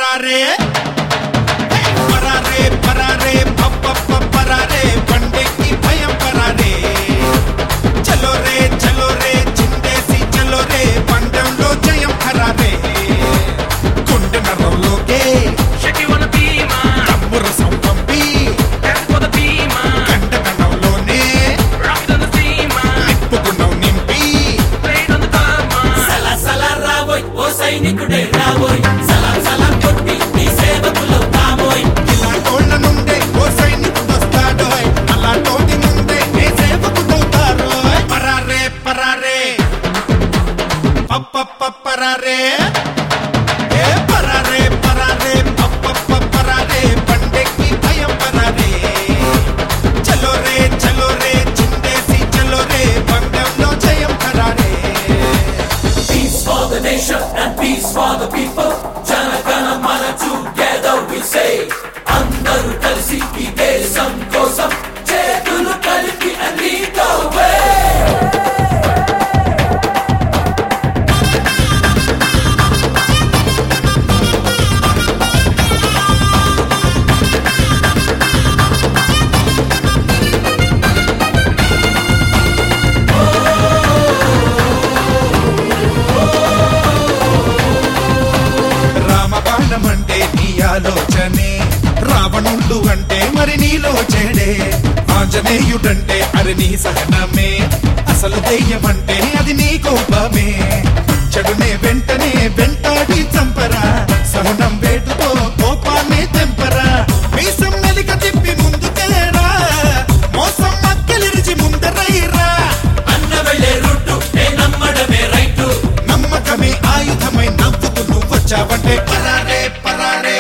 పరారే హే, పరారే పరారే పప్ప పరారే పండెక్కి భయం పరారే చలో రే చలో రే చిందేసి చలో రే పందెంలో జయం ఖరారే గుండె నరంలోకే Shake you wanna be mine, తమ్ము రసం పంపి dance for the be mine, కండకణంలోనే rock it on the sea mine, నిప్పుకున్నావు నింపి play it on the third mine. సలా సలా రావోయ్ ఓ సైనికుడే రావోయ్ సలాం సలాం కొట్టి నీ సేవకులు కామోయ్ ఇలా కోళ్ళ నుండే ఓ సైనికుడు వస్తాడోయ్ అలా తోటి నుండే ఏ సేవకుడవుతారోయ్ పరారే పరారే పప్ప పరారే ఏ పరారే పరారే పప్ప పరారే పండెక్కి భయం పరారే చలో రే చలో రే చిందేసి చలో రే పందెంలో జయం ఖరారే Peace for the nation and peace for the people జన గణ మన together we say అందరూ కలిసి ఈ దేశం కోసం చేతులు కలిపి and lead the way రామబాణం అంటే నీ ఆలోచనే రావణుడు అంటే మరి నీలో చెడే ఆంజనేయుడంటే అది నీ సహనమే అసలు దెయ్యం అంటే అది నీ కోపమే చెడునే వెంటనే వెంటాడి చంపరా సహనం వేటుతో కోపాన్ని తెంపరా మీసం మెలిక తిప్పి ముందుకేరా మోసం మక్కలిరిచి ముందరైరా అన్న వెళ్ళే రూటు ఏ నమ్మడమే రైటు నమ్మకమే ఆయుధమై నవ్వుతూ నువ్వు వచ్చావంటే పరారే పరారే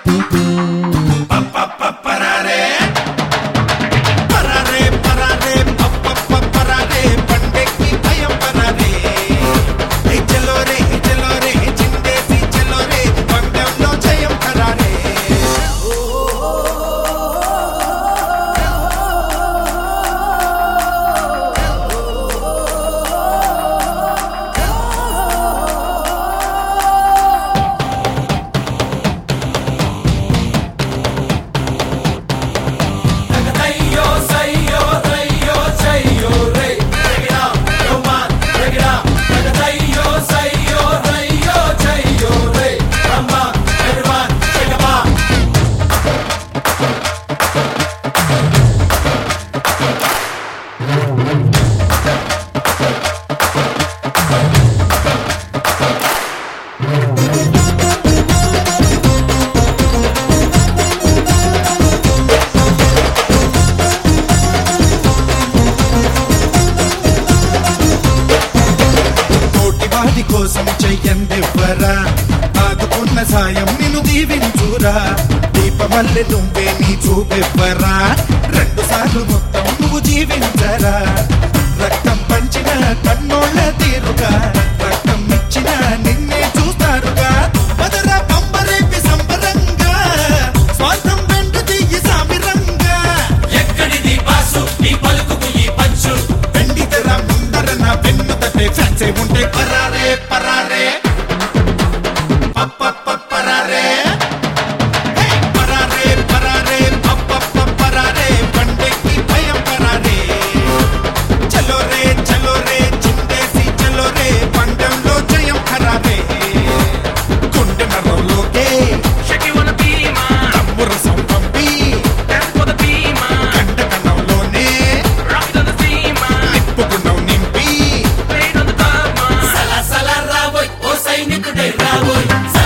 పప్ప పరారే పరారే పరారే పప్ప పరారే పండెక్కి భయం పరారే హే చలో రే హే చలో రే హే చిందేసి చలో రే పందెంలో జయం ఖరారే Ayo, sayo, rayo, chayo, ray. Break it up, yo man, break it up. Ayo, sayo, rayo, chayo, ray. Come on, everyone, shake it up. కోటి వాడి కోసం చెయ్యందెవ్వరా ఆదుకున్న సాయం నిన్ను దీవించురా దీపమల్లె నువ్వే నీ చూపెవ్వరా రెండు సార్లు మొత్తం నువ్వు జీవించరా రక్తం పంచిన కన్నోళ్ళ తీరుగా రక్తం ఇచ్చిన నిన్నే చూస్తారుగా మదరా పంబరేపి సంబరంగా స్వార్థం వెంట తీయి సామిరంగా ఎక్కడిది బాసు నీ పలుకుకు ఈ పంచు వెండి తెర ముందర నా వెన్ను తట్టే ఫ్యాన్సే ఉంటే పరారే పరారే పప్ప పరారే హే, పరారే పరారే పప్ప పరారే పండెక్కి భయం పరారే చలో రే చలో రే చిందేసి చలో రే పందెంలో జయం ఖరారే గుండె నరంలోకే Shake you wanna be mine, తమ్ము రసం పంపి dance for the be mine, కండకణంలోనే rock it on the sea mine, నిప్పుకున్నావు నింపి play it on the third mine. సలా సలా రావోయ్ oh సైనికుడే రావోయ్